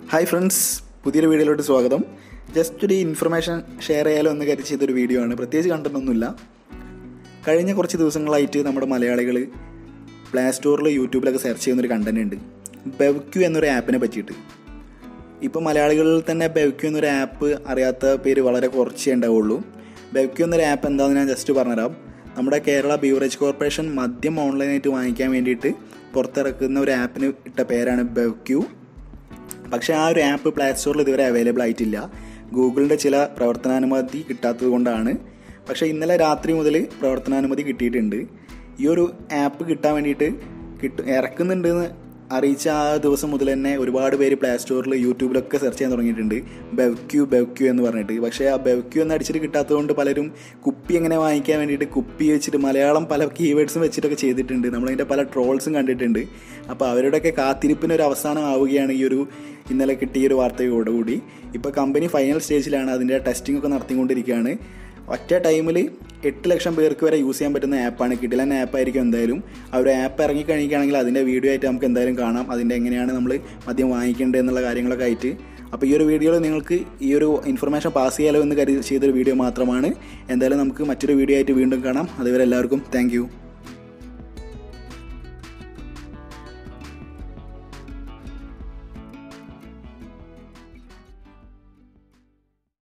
hi friends പുതിയൊരു വീഡിയോയിലോട്ട് സ്വാഗതം ജസ്റ്റ് ഒരു ഇൻഫർമേഷൻ ഷെയർ ചെയ്യാലോ എന്ന് കരുതി ചെയ്തൊരു വീഡിയോ ആണ് പ്രത്യേകിച്ച് കണ്ടിട്ടൊന്നുമില്ല കഴിഞ്ഞ കുറച്ച് ദിവസങ്ങളായിട്ട് നമ്മുടെ മലയാളികൾ പ്ലേ സ്റ്റോറിൽ യൂട്യൂബിലൊക്കെ സെർച്ച് ചെയ്യുന്നൊരു കണ്ടന്റ് ഉണ്ട് ബെവ്ക്യു എന്നൊരു ആപ്പിനെ പറ്റിയിട്ട് ഇപ്പോൾ മലയാളികളിൽ തന്നെ ബെവ്ക്യു എന്നൊരു ആപ്പ് അറിയാത്ത പേര് വളരെ കുറച്ചേ ഉണ്ടാവുള്ളൂ ബെവ്ക്യു എന്നൊരു ആപ്പ് എന്താണെന്ന് ഞാൻ ജസ്റ്റ് പറഞ്ഞുതരാം നമ്മുടെ കേരള ബീവറേജ് കോർപ്പറേഷൻ മദ്യം ഓൺലൈനായിട്ട് വാങ്ങിക്കാൻ വേണ്ടിയിട്ട് പുറത്തിറക്കുന്ന ഒരു ആപ്പിന് ഇട്ട പേരാണ് ബെവ്ക്യു പക്ഷേ ആ ഒരു ആപ്പ് പ്ലേ സ്റ്റോറിൽ ഇതുവരെ അവൈലബിൾ ആയിട്ടില്ല ഗൂഗിളിൻ്റെ ചില പ്രവർത്തനാനുമതി കിട്ടാത്തത് കൊണ്ടാണ് പക്ഷേ ഇന്നലെ രാത്രി മുതൽ പ്രവർത്തനാനുമതി കിട്ടിയിട്ടുണ്ട് ഈ ഒരു ആപ്പ് കിട്ടാൻ വേണ്ടിയിട്ട് കിട്ടും ഇറക്കുന്നുണ്ടെന്ന് അറിയിച്ച ആ ദിവസം മുതൽ തന്നെ ഒരുപാട് പേര് പ്ലേ സ്റ്റോറിൽ യൂട്യൂബിലൊക്കെ സെർച്ച് ചെയ്യാൻ തുടങ്ങിയിട്ടുണ്ട് ബെവ്ക്യു ബെവ്ക്യു എന്ന് പറഞ്ഞിട്ട് പക്ഷേ ആ ബെവ്ക്യു എന്ന് അടിച്ചിട്ട് കിട്ടാത്തതുകൊണ്ട് പലരും കുപ്പി എങ്ങനെ വാങ്ങിക്കാൻ വേണ്ടിയിട്ട് കുപ്പി വെച്ചിട്ട് മലയാളം പല കീവേഡ്സും വെച്ചിട്ടൊക്കെ ചെയ്തിട്ടുണ്ട് നമ്മളതിൻ്റെ പല ട്രോൾസും കണ്ടിട്ടുണ്ട് അപ്പോൾ അവരുടെയൊക്കെ കാത്തിരിപ്പിന് ഒരു അവസാനം ആവുകയാണ് ഈ ഒരു ഇന്നലെ കിട്ടിയ ഒരു വാർത്തയോടുകൂടി ഇപ്പോൾ കമ്പനി ഫൈനൽ സ്റ്റേജിലാണ് അതിൻ്റെ ടെസ്റ്റിംഗ് ഒക്കെ നടത്തിക്കൊണ്ടിരിക്കുകയാണ് ഒറ്റ ടൈമിൽ എട്ട് ലക്ഷം പേർക്ക് വരെ യൂസ് ചെയ്യാൻ പറ്റുന്ന ആപ്പാണ് കിടിലൻ ആപ്പായിരിക്കും എന്തായാലും ആ ഒരു ആപ്പ് ഇറങ്ങി കഴിയുകയാണെങ്കിൽ അതിൻ്റെ വീഡിയോ ആയിട്ട് നമുക്ക് എന്തായാലും കാണാം അതിൻ്റെ എങ്ങനെയാണ് നമ്മൾ മദ്യം വാങ്ങിക്കേണ്ടത് എന്നുള്ള കാര്യങ്ങളൊക്കെ ആയിട്ട് അപ്പോൾ ഈ ഒരു വീഡിയോയിൽ നിങ്ങൾക്ക് ഈ ഒരു ഇൻഫർമേഷൻ പാസ് ചെയ്യാലോ എന്ന് കരുതി ചെയ്തൊരു വീഡിയോ മാത്രമാണ് എന്തായാലും നമുക്ക് മറ്റൊരു വീഡിയോ ആയിട്ട് വീണ്ടും കാണാം അതുവരെ എല്ലാവർക്കും താങ്ക്